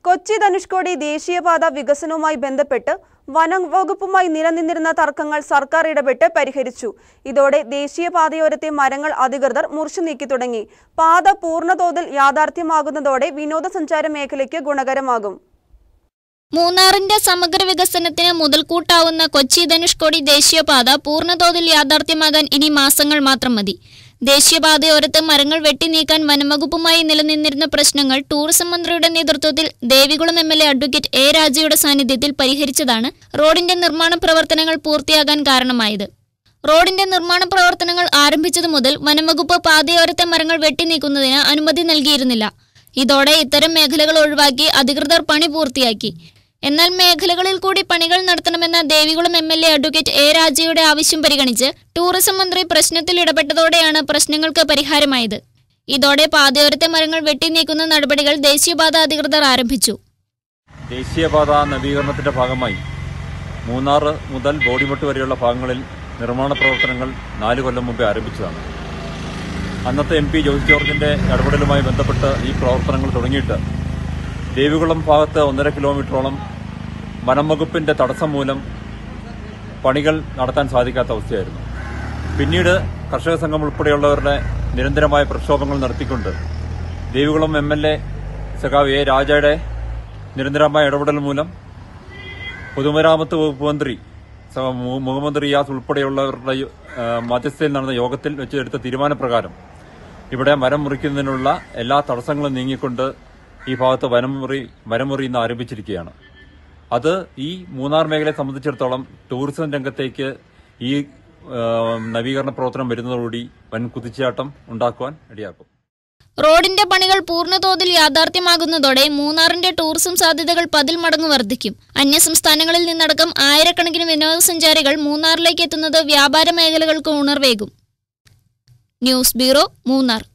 കൊച്ചി ധനുഷ്കോടി ദേശീയപാത വികസനവുമായി ബന്ധപ്പെട്ട് വനം വകുപ്പുമായി നിലനിന്നിരുന്ന തർക്കങ്ങൾ സർക്കാർ ഇടപെട്ട് പരിഹരിച്ചു ഇതോടെ ദേശീയപാതയോരത്തെ മരങ്ങൾ അധികൃതർ മുറിച്ചു നീക്കി തുടങ്ങി പാത പൂർണ്ണതോതിൽ യാഥാർത്ഥ്യമാകുന്നതോടെ വിനോദസഞ്ചാര മേഖലയ്ക്ക് ഗുണകരമാകും മൂന്നാറിന്റെ സമഗ്ര വികസനത്തിന് മുതൽക്കൂട്ടാവുന്ന കൊച്ചി ധനുഷ്കോടി ദേശീയപാത പൂർണ്ണതോതിൽ യാഥാർത്ഥ്യമാകാൻ ഇനി മാസങ്ങൾ മാത്രം മതി ദേശീയപാതയോരത്ത് മരങ്ങൾ വെട്ടിനീക്കാൻ വനംവകുപ്പുമായി നിലനിന്നിരുന്ന പ്രശ്നങ്ങൾ ടൂറിസം മന്ത്രിയുടെ നേതൃത്വത്തിൽ Devikulam M L A advocate A രാജയുടെ സാന്നിധ്യത്തിൽ പരിഹരിച്ചതാണ് റോഡിന്റെ നിർമ്മാണ പ്രവർത്തനങ്ങൾ പൂർത്തിയാകാൻ കാരണമായത് റോഡിന്റെ നിർമ്മാണ പ്രവർത്തനങ്ങൾ ആരംഭിച്ചതു മുതൽ വനംവകുപ്പ് പാതയോരത്തെ മരങ്ങൾ വെട്ടിനീക്കുന്നതിന് അനുമതി നൽകിയിരുന്നില്ല ഇതോടെ ഇത്തരം മേഖലകൾ ഒഴിവാക്കി അധികൃതർ പണി പൂർത്തിയാക്കി എന്നാൽ മേഖലകളിൽ കൂടി പണികൾ നടത്തണമെന്ന Devikulam M L A advocate A രാജയുടെ ആവശ്യം പരിഗണിച്ച് ടൂറിസം മന്ത്രി പ്രശ്നത്തിൽ ഇടപെട്ടതോടെയാണ് പ്രശ്നങ്ങൾക്ക് പരിഹാരമായത് ഇതോടെ പാതയോരത്തെ മരങ്ങൾ വെട്ടിനീക്കുന്ന നടപടികൾ ദേശീയപാത അധികൃതർ ആരംഭിച്ചു ദേശീയപാത നവീകരണത്തിന്റെ ഭാഗമായി മൂന്നാർ മുതൽ ബോഡിമെട്ട് വരെയുള്ള ഭാഗങ്ങളിൽ നിർമ്മാണ പ്രവർത്തനങ്ങൾ നാല് കൊല്ലം മുമ്പേ ആരംഭിച്ചതാണ് അന്നത്തെ എം പി ജോയ്സ് ജോർജിന്റെ ഇടപെടലുമായി ബന്ധപ്പെട്ട് ഈ പ്രവർത്തനങ്ങൾ തുടങ്ങിയിട്ട് ദേവികുളം ഭാഗത്ത് ഒന്നര കിലോമീറ്ററോളം വനം വകുപ്പിന്റെ തടസ്സം മൂലം പണികൾ നടത്താൻ സാധിക്കാത്ത അവസ്ഥയായിരുന്നു പിന്നീട് കർഷക സംഘം ഉൾപ്പെടെയുള്ളവരുടെ നിരന്തരമായ പ്രക്ഷോഭങ്ങൾ നടത്തിക്കൊണ്ട് ദേവികുളം എം എൽ എ സഖാവ് എ രാജയുടെ നിരന്തരമായ ഇടപെടൽ മൂലം പൊതുമരാമത്ത് വകുപ്പ് മന്ത്രി സ- മു- മുഹമ്മദ് റിയാസ് ഉൾപ്പെടെയുള്ളവരുടെ യോ- ആ, മധ്യസ്ഥയിൽ നടന്ന യോഗത്തിൽ വെച്ച് എടുത്ത തീരുമാനപ്രകാരം ഇവിടെ മരം മുറിക്കുന്നതിനുള്ള എല്ലാ തടസ്സങ്ങളും നീങ്ങിക്കൊണ്ട് ഈ ഭാഗത്ത് വനം മുറി മരം മുറി ഇന്ന് ആരംഭിച്ചിരിക്കുകയാണ് അത് ഈ മൂന്നാർ മേഖലയെ സംബന്ധിച്ചിടത്തോളം ടൂറിസം രംഗത്തേക്ക് ഈ ആ, നവീകരണ പ്രവർത്തനം വരുന്നതോടുകൂടി വൻ കുതിച്ചാട്ടം ഉണ്ടാക്കുവാൻ ഇടയാക്കും റോഡിന്റെ പണികൾ പൂർണ്ണതോതിൽ യാഥാർത്ഥ്യമാകുന്നതോടെ മൂന്നാറിന്റെ ടൂറിസം സാധ്യതകൾ പതിൽ മടങ്ങ് വർദ്ധിക്കും അന്യസംസ്ഥാനങ്ങളിൽ നിന്നടക്കം ആയിരക്കണക്കിന് വിനോദസഞ്ചാരികൾ മൂന്നാറിലേക്ക് എത്തുന്നത് വ്യാപാര മേഖലകൾക്ക് ഉണർവേകും ന്യൂസ് ബ്യൂറോ മൂന്നാർ